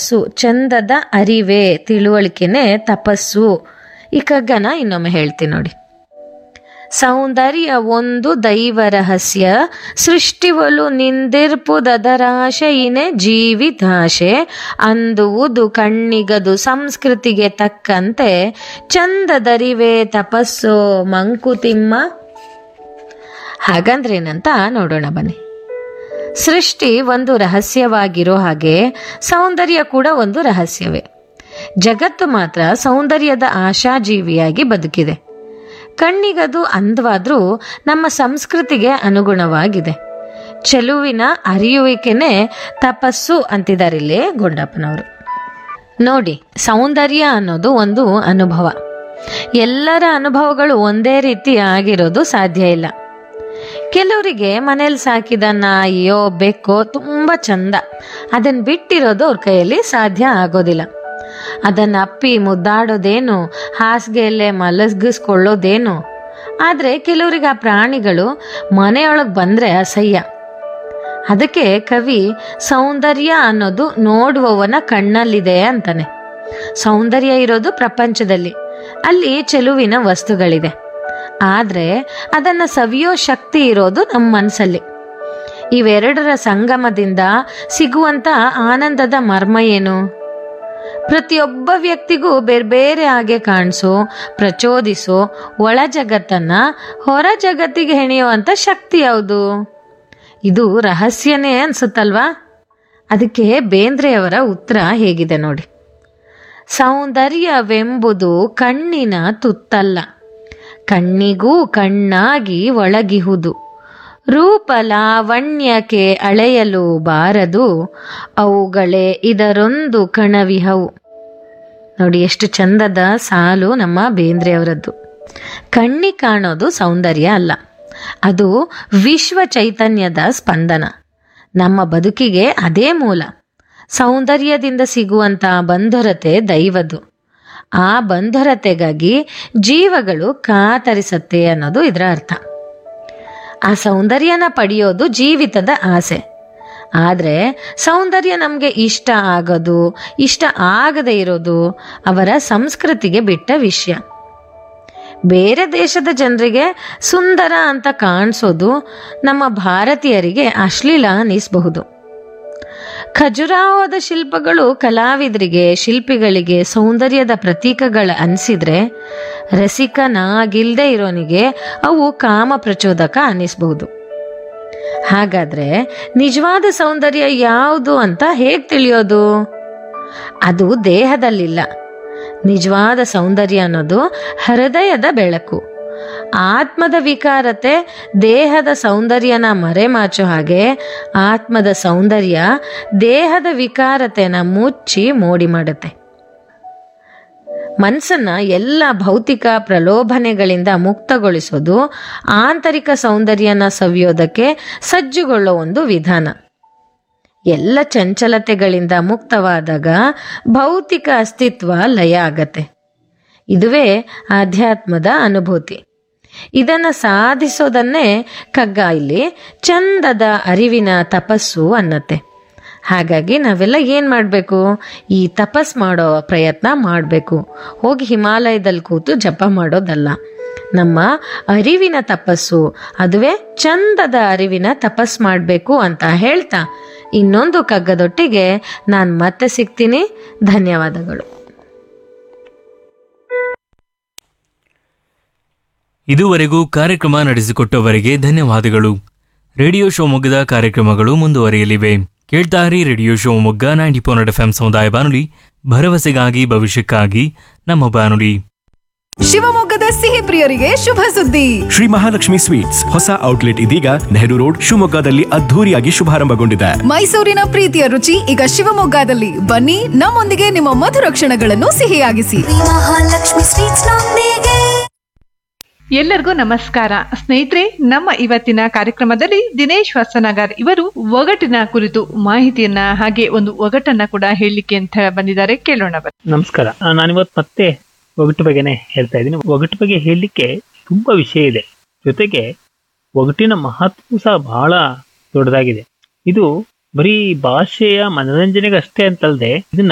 ತಪಸ್ಸು ಚಂದದ ಅರಿವೇ ತಿಳುವಳಿಕೆನೆ ತಪಸ್ಸು ಈ ಕಗ್ಗನ ಇನ್ನೊಮ್ಮೆ ಹೇಳ್ತೀನಿ ನೋಡಿ ಸೌಂದರ್ಯ ಒಂದು ದೈವ ರಹಸ್ಯ ಸೃಷ್ಟಿವಲು ನಿಂದಿರ್ಪುದರಾಶೆಯಿನೆ ಜೀವಿತಾಶೆ ಅಂದುವುದು ಕಣ್ಣಿಗದು ಸಂಸ್ಕೃತಿಗೆ ತಕ್ಕಂತೆ ಚಂದದರಿವೆ ತಪಸ್ಸು ಮಂಕುತಿಮ್ಮ ಹಾಗಂದ್ರೇನಂತ ನೋಡೋಣ ಬನ್ನಿ ಸೃಷ್ಟಿ ಒಂದು ರಹಸ್ಯವಾಗಿರೋ ಹಾಗೆ ಸೌಂದರ್ಯ ಕೂಡ ಒಂದು ರಹಸ್ಯವೇ ಜಗತ್ತು ಮಾತ್ರ ಸೌಂದರ್ಯದ ಆಶಾಜೀವಿಯಾಗಿ ಬದುಕಿದೆ ಕಣ್ಣಿಗದು ಅಂದವಾದ್ರೂ ನಮ್ಮ ಸಂಸ್ಕೃತಿಗೆ ಅನುಗುಣವಾಗಿದೆ ಚೆಲುವಿನ ಅರಿಯುವಿಕೆನೆ ತಪಸ್ಸು ಅಂತಿದಾರಿಲ್ಲಿ ಗುಂಡಪ್ಪನವರು ನೋಡಿ ಸೌಂದರ್ಯ ಅನ್ನೋದು ಒಂದು ಅನುಭವ ಎಲ್ಲರ ಅನುಭವಗಳು ಒಂದೇ ರೀತಿ ಆಗಿರೋದು ಸಾಧ್ಯ ಇಲ್ಲ ಕೆಲವರಿಗೆ ಮನೇಲಿ ಸಾಕಿದ ನಾಯಿಯೋ ಬೆಕ್ಕೋ ತುಂಬ ಚಂದ ಅದನ್ನ ಬಿಟ್ಟಿರೋದು ಅವ್ರ ಕೈಯಲ್ಲಿ ಸಾಧ್ಯ ಆಗೋದಿಲ್ಲ ಅದನ್ನ ಅಪ್ಪಿ ಮುದ್ದಾಡೋದೇನು ಹಾಸಿಗೆಯಲ್ಲೇ ಮಲಗಿಸ್ಕೊಳ್ಳೋದೇನು ಆದರೆ ಕೆಲವರಿಗೆ ಆ ಪ್ರಾಣಿಗಳು ಮನೆಯೊಳಗೆ ಬಂದರೆ ಅಸಹ್ಯ ಅದಕ್ಕೆ ಕವಿ ಸೌಂದರ್ಯ ಅನ್ನೋದು ನೋಡುವವನ ಕಣ್ಣಲ್ಲಿದೆ ಅಂತಾನೆ ಸೌಂದರ್ಯ ಇರೋದು ಪ್ರಪಂಚದಲ್ಲಿ ಅಲ್ಲಿ ಚೆಲುವಿನ ವಸ್ತುಗಳಿದೆ ಆದರೆ ಅದನ್ನು ಸವಿಯೋ ಶಕ್ತಿ ಇರೋದು ನಮ್ಮ ಮನಸ್ಸಲ್ಲಿ ಇವೆರಡರ ಸಂಗಮದಿಂದ ಸಿಗುವಂತ ಆನಂದದ ಮರ್ಮ ಏನು ಪ್ರತಿಯೊಬ್ಬ ವ್ಯಕ್ತಿಗೂ ಬೇರೆ ಬೇರೆ ಹಾಗೆ ಕಾಣಿಸೋ ಪ್ರಚೋದಿಸೋ ಒಳ ಜಗತ್ತನ್ನ ಹೊರ ಜಗತ್ತಿಗೆ ಹೆಣೆಯುವಂತ ಶಕ್ತಿ ಯಾವುದು ಇದು ರಹಸ್ಯನೇ ಅನ್ಸುತ್ತಲ್ವಾ ಅದಕ್ಕೆ ಬೇಂದ್ರೆಯವರ ಉತ್ತರ ಹೇಗಿದೆ ನೋಡಿ ಸೌಂದರ್ಯವೆಂಬುದು ಕಣ್ಣಿನ ತುತ್ತಲ್ಲ ಕಣ್ಣಿಗೂ ಕಣ್ಣಾಗಿ ಒಳಗಿಹುದು ರೂಪ ಲಾವಣ್ಯಕ್ಕೆ ಅಳೆಯಲು ಬಾರದು ಅವುಗಳೇ ಇದರೊಂದು ಕಣವಿಹವು ನೋಡಿ ಎಷ್ಟು ಚಂದದ ಸಾಲು ನಮ್ಮ ಬೇಂದ್ರೆಯವರದ್ದು ಕಣ್ಣಿ ಕಾಣೋದು ಸೌಂದರ್ಯ ಅಲ್ಲ ಅದು ವಿಶ್ವ ಚೈತನ್ಯದ ಸ್ಪಂದನ ನಮ್ಮ ಬದುಕಿಗೆ ಅದೇ ಮೂಲ ಸೌಂದರ್ಯದಿಂದ ಸಿಗುವಂತ ಬಂಧುರತೆ ದೈವದ್ದು ಆ ಬಂಧುರತೆಗಾಗಿ ಜೀವಗಳು ಕಾತರಿಸತ್ತೆ ಅನ್ನೋದು ಇದರ ಅರ್ಥ ಆ ಸೌಂದರ್ಯನ ಪಡೆಯೋದು ಜೀವಿತದ ಆಸೆ ಆದರೆ ಸೌಂದರ್ಯ ನಮಗೆ ಇಷ್ಟ ಆಗೋದು ಇಷ್ಟ ಆಗದೆ ಇರೋದು ಅವರ ಸಂಸ್ಕೃತಿಗೆ ಬಿಟ್ಟ ವಿಷಯ ಬೇರೆ ದೇಶದ ಜನರಿಗೆ ಸುಂದರ ಅಂತ ಕಾಣಿಸೋದು ನಮ್ಮ ಭಾರತೀಯರಿಗೆ ಅಶ್ಲೀಲ ಅನ್ನಿಸಬಹುದು ಖಜುರಾಹೋದ ಶಿಲ್ಪಗಳು ಕಲಾವಿದರಿಗೆ ಶಿಲ್ಪಿಗಳಿಗೆ ಸೌಂದರ್ಯದ ಪ್ರತೀಕಗಳ ಅನಿಸಿದ್ರೆ ರಸಿಕನಾಗಿಲ್ದೇ ಇರೋನಿಗೆ ಅವು ಕಾಮ ಪ್ರಚೋದಕ ಅನ್ನಿಸ್ಬಹುದು ಹಾಗಾದ್ರೆ ನಿಜವಾದ ಸೌಂದರ್ಯ ಯಾವುದು ಅಂತ ಹೇಗೆ ತಿಳಿಯೋದು ಅದು ದೇಹದಲ್ಲಿಲ್ಲ ನಿಜವಾದ ಸೌಂದರ್ಯ ಅನ್ನೋದು ಹೃದಯದ ಬೆಳಕು ಆತ್ಮದ ವಿಕಾರತೆ ದೇಹದ ಸೌಂದರ್ಯನ ಮರೆಮಾಚೋ ಹಾಗೆ ಆತ್ಮದ ಸೌಂದರ್ಯ ದೇಹದ ವಿಕಾರತೆನ ಮುಚ್ಚಿ ಮೋಡಿ ಮಾಡುತ್ತೆ ಮನಸ್ಸನ್ನ ಎಲ್ಲ ಭೌತಿಕ ಪ್ರಲೋಭನೆಗಳಿಂದ ಮುಕ್ತಗೊಳಿಸೋದು ಆಂತರಿಕ ಸೌಂದರ್ಯನ ಸವಿಯೋದಕ್ಕೆ ಸಜ್ಜುಗೊಳ್ಳೋ ಒಂದು ವಿಧಾನ ಎಲ್ಲ ಚಂಚಲತೆಗಳಿಂದ ಮುಕ್ತವಾದಾಗ ಭೌತಿಕ ಅಸ್ತಿತ್ವ ಲಯ ಆಗತ್ತೆ ಇದುವೇ ಆಧ್ಯಾತ್ಮದ ಅನುಭೂತಿ ಇದನ್ನು ಸಾಧಿಸೋದನ್ನೇ ಕಗ್ಗ ಇಲ್ಲಿ ಚಂದದ ಅರಿವಿನ ತಪಸ್ಸು ಅನ್ನತ್ತೆ ಹಾಗಾಗಿ ನಾವೆಲ್ಲ ಏನು ಮಾಡಬೇಕು ಈ ತಪಸ್ ಮಾಡೋ ಪ್ರಯತ್ನ ಮಾಡಬೇಕು ಹೋಗಿ ಹಿಮಾಲಯದಲ್ಲಿ ಕೂತು ಜಪ ಮಾಡೋದಲ್ಲ ನಮ್ಮ ಅರಿವಿನ ತಪಸ್ಸು ಅದುವೇ ಚಂದದ ಅರಿವಿನ ತಪಸ್ ಮಾಡಬೇಕು ಅಂತ ಹೇಳ್ತಾ ಇನ್ನೊಂದು ಕಗ್ಗದೊಟ್ಟಿಗೆ ನಾನು ಮತ್ತೆ ಸಿಗ್ತೀನಿ ಧನ್ಯವಾದಗಳು ಇದುವರೆಗೂ ಕಾರ್ಯಕ್ರಮ ನಡೆಸಿಕೊಟ್ಟವರಿಗೆ ಧನ್ಯವಾದಗಳು ರೇಡಿಯೋ ಶಿವಮೊಗ್ಗದ ಕಾರ್ಯಕ್ರಮಗಳು ಮುಂದುವರಿಯಲಿವೆ ಕೇಳ್ತಾರಿ radio Shivamogga ninety point eight F ಸಮುದಾಯ ಬಾನುಲಿ ಭರವಸೆಗಾಗಿ ಭವಿಷ್ಯಕ್ಕಾಗಿ ನಮ್ಮ ಬಾನುಲಿ ಶಿವಮೊಗ್ಗದ ಸಿಹಿ ಪ್ರಿಯರಿಗೆ ಶುಭ ಸುದ್ದಿ ಶ್ರೀ ಮಹಾಲಕ್ಷ್ಮಿ ಸ್ವೀಟ್ಸ್ ಹೊಸ ಔಟ್ಲೆಟ್ ಇದೀಗ ನೆಹರು ರೋಡ್ ಶಿವಮೊಗ್ಗದಲ್ಲಿ ಅದ್ಧೂರಿಯಾಗಿ ಶುಭಾರಂಭಗೊಂಡಿದೆ ಮೈಸೂರಿನ ಪ್ರೀತಿಯ ರುಚಿ ಈಗ ಶಿವಮೊಗ್ಗದಲ್ಲಿ ಬನ್ನಿ ನಮ್ಮೊಂದಿಗೆ ನಿಮ್ಮ ಮಧುರ ಕ್ಷಣಗಳನ್ನು ಸಿಹಿಯಾಗಿಸಿ ಮಹಾಲಕ್ಷ್ಮಿ ಸ್ವೀಟ್ಸ್ ನೊಂದಿಗೆ ಎಲ್ಲರಿಗೂ ನಮಸ್ಕಾರ ಸ್ನೇಹಿತರೆ ನಮ್ಮ ಇವತ್ತಿನ ಕಾರ್ಯಕ್ರಮದಲ್ಲಿ ದಿನೇಶ್ ಹೊಸನಗರ್ ಇವರು ಒಗಟಿನ ಕುರಿತು ಮಾಹಿತಿಯನ್ನ ಹಾಗೆ ಒಂದು ಒಗಟನ್ನ ಕೂಡ ಹೇಳಲಿಕ್ಕೆ ಅಂತ ಬಂದಿದ್ದಾರೆ ಕೇಳೋಣ ಬನ್ನಿ. ನಮಸ್ಕಾರ ಆ, ನಾನಿವತ್ತು ಮತ್ತೆ ಒಗಟು ಬಗ್ಗೆನೇ ಹೇಳ್ತಾ ಇದ್ದೀನಿ ಒಗಟು ಬಗ್ಗೆ ಹೇಳಲಿಕ್ಕೆ ತುಂಬಾ ವಿಷಯ ಇದೆ ಜೊತೆಗೆ ಒಗಟಿನ ಮಹತ್ವ ಸಹ ಬಹಳ ದೊಡ್ಡದಾಗಿದೆ ಇದು ಬರೀ ಭಾಷೆಯ ಮನರಂಜನೆಗೆ ಅಷ್ಟೇ ಅಂತಲ್ಲದೆ ಇದನ್ನ